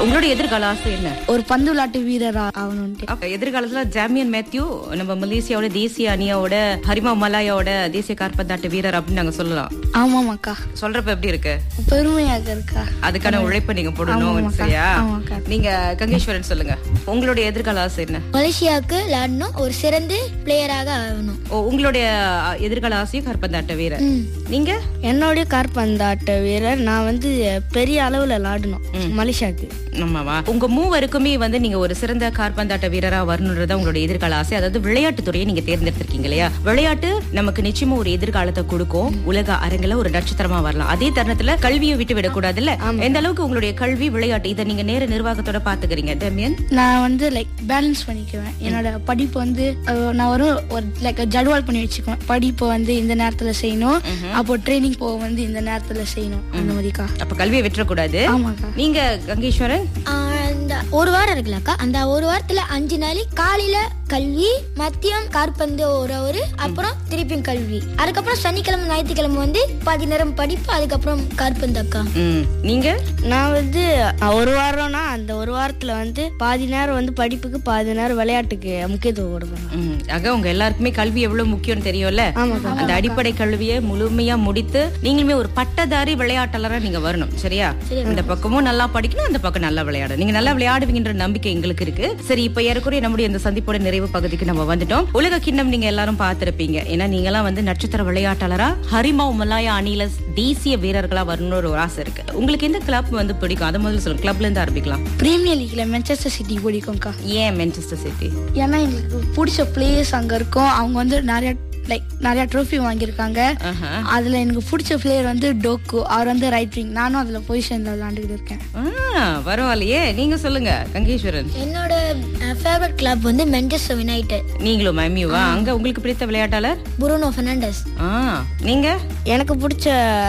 உங்களோட எதிர்கால ஆசை என்ன ஒரு பந்து விளையாட்டு வீரர் ஆகணும்ட்டு அப்ப எதிர்காலத்துல ஜாமியன் மேத்யூ நம்ம மலேசியாவோட தேசிய அணியோட ஹரிமா மலாயாவோட தேசிய காற்பந்தாட்ட வீரர் அப்படின்னு நாங்க சொல்லலாம் ஆமாமாக்கா சொல்றப்ப எப்படி இருக்கு பெருமையாக இருக்கா அதுக்கான உழைப்பை நீங்க போடணும் ஆமாக்கா. சரியா ஆமாக்கா. நீங்க கங்கேஸ்வரன் சொல்லுங்க உங்களுடைய எதிர்கால ஆசை என்ன மலேசியாவுக்கு விளையாடணும் ஒரு சிறந்த பிளேயராக ஆகணும் ஓ, உங்களுடைய அ, எதிர்கால ஆசையும் காற்பந்தாட்ட வீரர் நீங்க என்னுடைய காற்பந்தாட்ட வீரர் நான் வந்து பெரிய அளவில் விளையாடணும் மலேசியாவுக்கு ஆமாவா உங்க மூவருக்குமே வந்து நீங்க ஒரு சிறந்த காற்பந்தாட்ட வீரரா வரணுன்றதா உங்களுடைய எதிர்கால ஆசை அதாவது விளையாட்டு துறையை நீங்க தேர்ந்தெடுத்திருக்கீங்க இல்லையா விளையாட்டு நமக்கு நிச்சயமா ஒரு எதிர்காலத்தை கொடுக்கும் உலக அரங்குல ஒரு நட்சத்திரமா வரலாம் அதே தருணத்துல கல்வியை விட்டு விடக்கூடாதுல்ல எந்த அளவுக்கு உங்களுடைய கல்வி விளையாட்டு இதை நீங்க நேர நிர்வாகத்தோட பாத்துக்கிறீங்க டேமியன் நான் வந்து லைக் பேலன்ஸ் பண்ணிக்குவேன் என்னோட படிப்பு வந்து அஹ், நான் ஒரு ஒரு லைக் ஜடுவால் பண்ணி வச்சுக்குவேன் படிப்பு வந்து இந்த நேரத்துல செய்யணும் அப்போ ட்ரைனிங் போக வந்து இந்த நேரத்துல செய்யணும் அந்த மாதிரிக்கா அப்ப கல்வியை விட்டுறக்கூடாது ஆமாக்கா நீங்க கங்கேஸ்வரன் அந்த ஒரு வாரம் இருக்குல்லக்கா அந்த ஒரு வாரத்துல அஞ்சு நாள் காலையில கல்வி மதியம் காற்பந்து ஒரு ஒரு அப்புறம் திருப்பியும் கல்வி அதுக்கப்புறம் சனிக்கிழமை ஞாயிற்றுக்கிழமை வந்து பாதி நேரம் படிப்பு அதுக்கப்புறம் காற்பந்து அக்கா ம், நீங்க நான் வந்து அஹ், ஒரு வாரம்னா அந்த ஒரு வாரத்துல வந்து பாதி நேரம் வந்து படிப்புக்கு பாதி நேரம் விளையாட்டுக்கு முக்கியத்துவம் கொடுப்பேன் ம், ஆக உங்க எல்லாருக்குமே கல்வி எவ்வளவு முக்கியம்னு தெரியும்ல அந்த அடிப்படை கல்வியை முழுமையா முடித்து நீங்களுமே ஒரு பட்டதாரி விளையாட்டாளரா நீங்க வரணும் சரியா இந்த பக்கமும் நல்லா படிக்கணும் அந்த பக்கம் நல்லா விளையாடணும் நீங்க நல்லா விளையாடுவீங்கன்ற நம்பிக்கை எங்களுக்கு இருக்கு சரி இப்ப ஏறக்குறைய நம்முடைய இந்த சந்திப்போட நிறைவு பகுதிக்கு நம்ம வந்துட்டோம் உலக கிண்ணம் நீங்க எல்லாரும் பார்த்திருப்பீங்க ஏன்னா நீங்க எல்லாம் வந்து நட்சத்திர விளையாட்டாளரா ஹரிமா மலாயா அணில தேசிய வீரர்களா வரணும்னு ஒரு ஆசை இருக்கு உங்களுக்கு எந்த கிளப் வந்து பிடிக்கும் அதை முதல்ல சொல்லுங்க கிளப்ல இருந்து ஆரம்பிக்கலாம் பிரீமியர் லீக்ல மான்செஸ்டர் சிட்டி பிடிக்கும்க்கா ஏன் மான்செஸ்டர் சிட்டி ஏன்னா எங்களுக்கு பிடிச்ச பிளேயர்ஸ் அங்க இருக்கும் அவங்க வந்து நிறைய லைக் நிறைய ட்ரோஃபி வாங்கியிருக்காங்க ஆஹா. அதுல எனக்கு பிடிச்ச பிளேயர் வந்து டோக்கு அவர் வந்து ரைட் விங் நானும் அதுல பொசிஷன்ல விளையாண்டுக்கிட்டு இருக்கேன் ஆ, பரவாயில்லையே நீங்க சொல்லுங்க கங்கேஸ்வரன் என்னோட ஃபேவரட் கிளப் வந்து மென்டெஸ்டர் யுனைடெட் நீங்களும் மேமியூவா அங்க உங்களுக்கு பிடித்த விளையாட்டாளர் புருனோ பெர்னாண்டஸ் ஆ நீங்க எனக்கு பிடிச்ச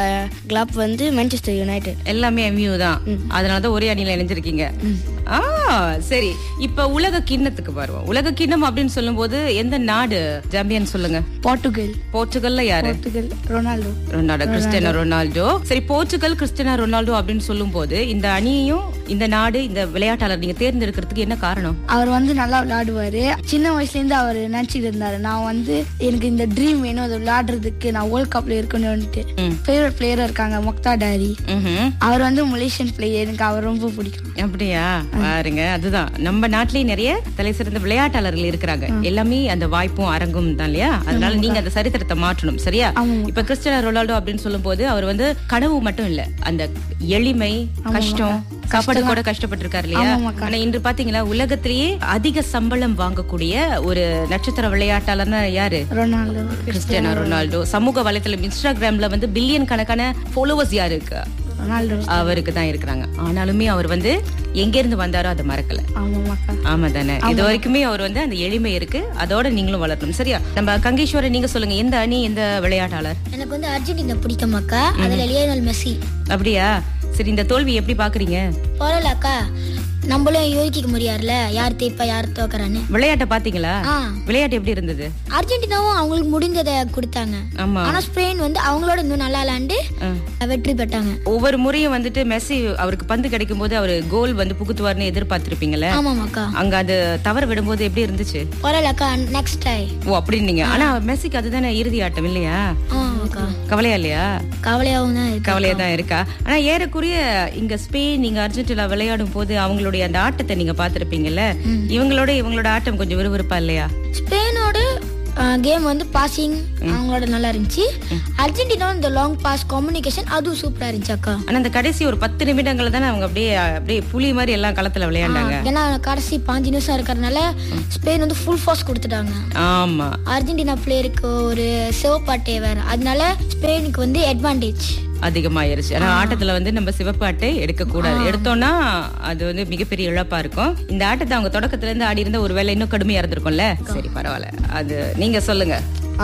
கிளப் வந்து மான்செஸ்டர் யுனைடெட் எல்லாமே எம்யூ தான் அதனாலதான் ஒரே அணியில இணைஞ்சிருக்கீங்க ஆ சரி இப்ப உலக கிண்ணத்துக்கு வருவோம் உலக கிண்ணம் அப்படின்னு சொல்லும்போது எந்த நாடு சாம்பியன் சொல்லுங்க போர்ட்டுகல் போர்ச்சுகல்ல யாரு Portugal Ronaldo Ronaldo Cristiano Ronaldo சரி போர்ச்சுகல் கிறிஸ்டியானோ ரொனால்டோ அப்படின்னு சொல்லும்போது இந்த அணியையும் இந்த நாடு இந்த விளையாட்டாளர் நீங்க தேர்ந்தெடுக்கிறதுக்கு என்ன காரணம் அவர் வந்து நல்லா விளையாடுவாரு சின்ன வயசுல இருந்து அவர் நினைச்சிட்டு இருந்தாரு நான் வந்து எனக்கு இந்த ட்ரீம் வேணும் அதை விளையாடுறதுக்கு நான் வேர்ல்ட் கப்ல இருக்கணும்னுட்டு ம். ஃபேவரட் பிளேயர் இருக்காங்க முக்தா டாரி ம்ஹும். அவர் வந்து மலேசியன் பிளேயர் எனக்கு அவர் ரொம்ப பிடிக்கும் அப்படியா பாருங்க அதுதான் நம்ம நாட்டிலேயே நிறைய தலை சிறந்த விளையாட்டாளர்கள் இருக்கிறாங்க எல்லாமே அந்த வாய்ப்பும் அரங்கும் தான் இல்லையா அதனால நீங்க அந்த சரித்திரத்தை மாற்றணும் சரியா இப்ப கிறிஸ்டியானோ ரொனால்டோ அப்படின்னு சொல்லும்போது அவர் வந்து கனவு மட்டும் இல்ல அந்த எளிமை கஷ்டம் சாப்பாடு கூட கஷ்டப்பட்டிருக்காரு இல்லையா ஆனா இன்று பாத்தீங்களா உலகத்திலேயே அதிக சம்பளம் வாங்கக்கூடிய ஒரு நட்சத்திர விளையாட்டாளர்னா யாரு ரொனால்டோ கிறிஸ்டியானோ ரொனால்டோ சமூக வலைத்தளம் இன்ஸ்டாகிராம்ல வந்து பில்லியன் கணக்கான ஃபாலோவர்ஸ் யாரு இருக்கு ரொனால்டோ அவருக்கு தான் இருக்கிறாங்க ஆனாலுமே அவர் வந்து எங்க இருந்து வந்தாரோ அதை மறக்கல ஆமாமாக்கா ஆமா தானே இது வரைக்குமே அவர் வந்து அந்த எளிமை இருக்கு அதோட நீங்களும் வளரணும் சரியா நம்ம கங்கேஸ்வரன் நீங்க சொல்லுங்க எந்த அணி எந்த விளையாட்டாளர் எனக்கு வந்து அர்ஜென்டினா பிடிக்குமாக்கா அதுல லியோனல் மெஸ்ஸி அப்படியா சரி இந்த தோல்வி எப்படி பாக்குறீங்க பரவாயில்லக்கா நம்மளும் யோசிக்க முடியாதுல யார் தேய்ப்பா யார் தோக்கறான்னு விளையாட்டை பாத்தீங்களா ஆ விளையாட்டு எப்படி இருந்தது அர்ஜென்டினாவும் அவங்களுக்கு முடிஞ்சதை கொடுத்தாங்க ஆமா ஆனா ஸ்பெயின் வந்து அவங்களோட இன்னும் நல்லா விளையாண்டு ஆ. வெற்றி பெற்றாங்க ஒவ்வொரு முறையும் வந்துட்டு மெஸ்ஸி அவருக்கு பந்து கிடைக்கும் போது அவர் கோல் வந்து புகுத்துவார்னு எதிர்பார்த்திருப்பீங்கல்ல ஆமாமாக்கா அங்க அது தவற விடும்போது எப்படி இருந்துச்சு பரவாயில்லக்கா நெக்ஸ்ட் டை ஓ அப்படின்னீங்க ஆனா மெஸ்ஸிக்கு அதுதானே இறுதி ஆட்டம் இல்லையா ஆமாக்கா கவலையா இல்லையா கவலையாகவும் தான் இருக்கு கவலையா தான் இருக்கா ஆனா ஏறக்குறைய இங்க ஸ்பெயின் நீங்க அர்ஜென்டினா விளையாடும் போது அவங்களுடைய அந்த ஆட்டத்தை நீங்க பாத்திருப்பீங்கல்ல இவங்களோட இவங்களோட ஆட்டம் கொஞ்சம் விறுவிறுப்பா இல்லையா ஸ்பெயினோட கேம் வந்து பாசிங் அவங்களோட நல்லா இருந்துச்சு அர்ஜென்டினா இந்த லாங் பாஸ் கம்யூனிகேஷன் அதுவும் சூப்பரா இருந்துச்சு அக்கா ஆனா அந்த கடைசி ஒரு பத்து நிமிடங்கள்ல தானே அவங்க அப்படியே அப்படியே புலி மாதிரி எல்லாம் களத்துல விளையாண்டாங்க ஏன்னா கடைசி பாஞ்சு நிமிஷம் இருக்கிறதுனால ஸ்பெயின் வந்து ஃபுல் ஃபாஸ்ட் கொடுத்துட்டாங்க ஆமா அர்ஜென்டினா பிளேயருக்கு ஒரு சிவப்பாட்டை வேற அதனால ஸ்பெயினுக்கு வந்து அட்வான்டேஜ் அதிகமாயிருச்சு ஆனா ஆட்டத்துல வந்து நம்ம சிவப்பு அட்டை எடுக்க கூடாது எடுத்தோம்னா அது வந்து மிகப்பெரிய இழப்பா இருக்கும் இந்த ஆட்டத்தை அவங்க தொடக்கத்துல இருந்து ஆடி இருந்தா ஒரு வேலை இன்னும் கடுமையா இருந்திருக்கும்ல சரி பரவாயில்ல அது நீங்க சொல்லுங்க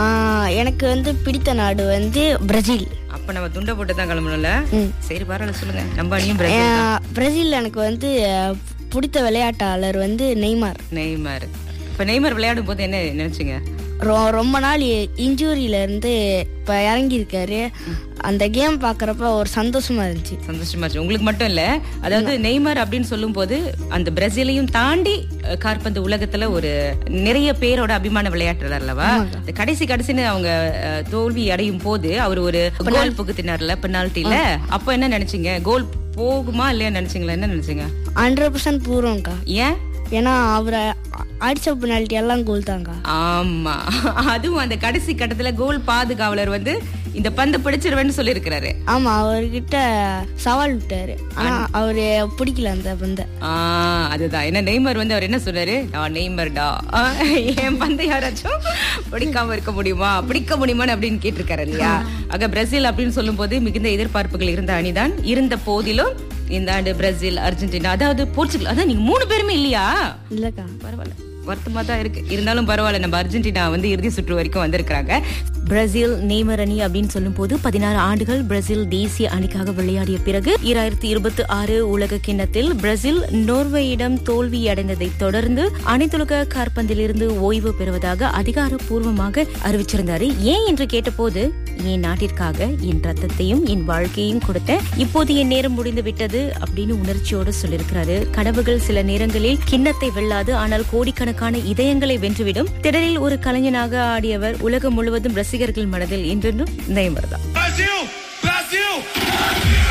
எனக்கு வந்து பிடித்த நாடு வந்து பிரேசில் அப்ப நம்ம துண்டை போட்டு தான் கிளம்பணும்ல சரி பரவாயில்ல சொல்லுங்க நம்ம அணியும் பிரேசில் தான். பிரேசில் எனக்கு வந்து அஹ், பிடித்த விளையாட்டாளர் வந்து நெய்மார் நெய்மார் இப்ப நெய்மார் விளையாடும் போது என்ன நினைச்சீங்க ரொ- ரொம்ப நாள் இன்ஜூரியில இருந்து இப்ப இறங்கி இருக்காரு அந்த கேம் பாக்குறப்ப ஒரு சந்தோஷமா இருந்துச்சு சந்தோஷமா இருந்துச்சு. உங்களுக்கு மட்டும் இல்ல அதாவது நெய்மர் அப்படின்னு சொல்லும் போது அந்த பிரேசிலையும் தாண்டி அஹ், காற்பந்து உலகத்துல ஒரு நிறைய பேரோட அபிமான விளையாட்டுறார் அல்லவா இந்த கடைசி கடைசின்னு அவங்க அஹ், தோல்வி அடையும் போது அவர் ஒரு கோல் புகுத்தினார்ல பெனால்ட்டில அப்ப என்ன நினைச்சீங்க கோல் போகுமா இல்லையா நினைச்சீங்களா என்ன நினைச்சீங்க ஹண்ட்ரட் பர்சன்ட் பூர்வம்க்கா ஏன் ஏன்னா அவரை அடிச்ச பெனால்ட்டி எல்லாம் கோல் தாங்க ஆமா அதுவும் அந்த கடைசி கட்டத்துல கோல் பாதுகாவலர் வந்து இந்த பந்து பிடிச்சிருவேன்னு சொல்லியிருக்கிறாரு ஆமா அவர்கிட்ட சவால் விட்டாரு ஆனா அவரு பிடிக்கல அந்த பந்த ஆ அதுதான் என்ன நெய்மர் வந்து அவர் என்ன சொன்னாரு நான் நெய்மர்டா ஆ, என் பந்து யாராச்சும் பிடிக்காம இருக்க முடியுமா பிடிக்க முடியுமான்னு அப்படின்னு கேட்டிருக்காரு இல்லையா ஆக பிரேசில் அப்படின்னு சொல்லும்போது மிகுந்த எதிர்பார்ப்புகள் இருந்த அணிதான் இருந்த போதிலும் இந்த ஆண்டு பிரேசில் அர்ஜென்டினா அதாவது போர்ச்சுகல் அதான் நீங்க மூணு பேருமே இல்லையா இல்லக்கா பரவாயில்ல வருத்தமா தான் இருக்கு இருந்தாலும் பரவாயில்ல நம்ம அர்ஜென்டினா வந்து இறுதி சுற்று வரைக்கும் வந்திருக்காங்க பிரேசில் நேமர் அணி அப்படின்னு சொல்லும் போது பதினாறு ஆண்டுகள் பிரேசில் தேசிய அணிக்காக விளையாடிய பிறகு இரண்டாயிரத்தி இருபத்தி ஆறு உலக கிண்ணத்தில் பிரேசில் நோர்வேயிடம் தோல்வி அடைந்ததை தொடர்ந்து அனைத்துலக காற்பந்திலிருந்து ஓய்வு பெறுவதாக அதிகாரப்பூர்வமாக அறிவிச்சிருந்தாரு ஏன் என்று கேட்டபோது என் நாட்டிற்காக என் ரத்தத்தையும் என் வாழ்க்கையும் கொடுத்தேன் இப்போது என் நேரம் முடிந்து விட்டது அப்படின்னு உணர்ச்சியோட சொல்லியிருக்கிறாரு கனவுகள் சில நேரங்களில் கிண்ணத்தை வெல்லாது ஆனால் கோடிக்கணக்கான இதயங்களை வென்றுவிடும் திடலில் ஒரு கலைஞனாக ஆடியவர் உலகம் முழுவதும் ரசிகர்கள் மனதில் இன்றென்றும் நெய்மர் தான் Brasil! Brasil!